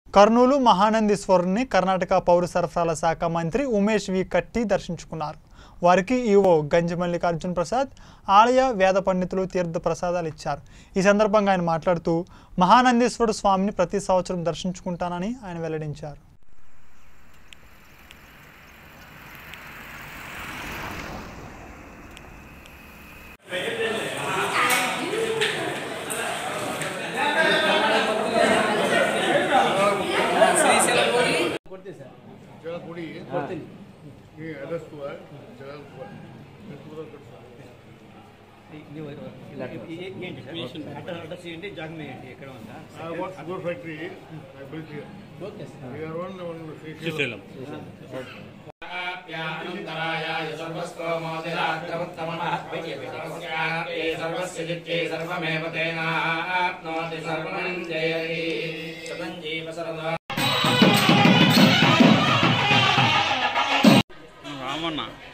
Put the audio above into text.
కర్నూలు మహానందీశ్వరుని కర్ణాటక పౌర సరఫరాల శాఖ మంత్రి ఉమేష్ వి కట్టి దర్శించుకున్నారు వారికి ఈవో గంజి మల్లికార్జున్ ప్రసాద్ ఆలయ వేద పండితులు తీర్థ ప్రసాదాలు ఇచ్చారు ఈ సందర్భంగా ఆయన మాట్లాడుతూ మహానందీశ్వరుడు స్వామిని ప్రతి సంవత్సరం దర్శించుకుంటానని ఆయన వెల్లడించారు ಜಗ ಕೊಡಿ ಈ ಅಡಸ್ತುವ ಜಗ ఏంటి జాగం ఏంటి ఎక్కడ ఉందా I want sugar factory. I built here. Okay sir We are one on Seychelles. सर्वस्य चित्ते सर्वमेव तेनाप्नोति सर्वं जयति शतं जीव सर्वदा రామన్న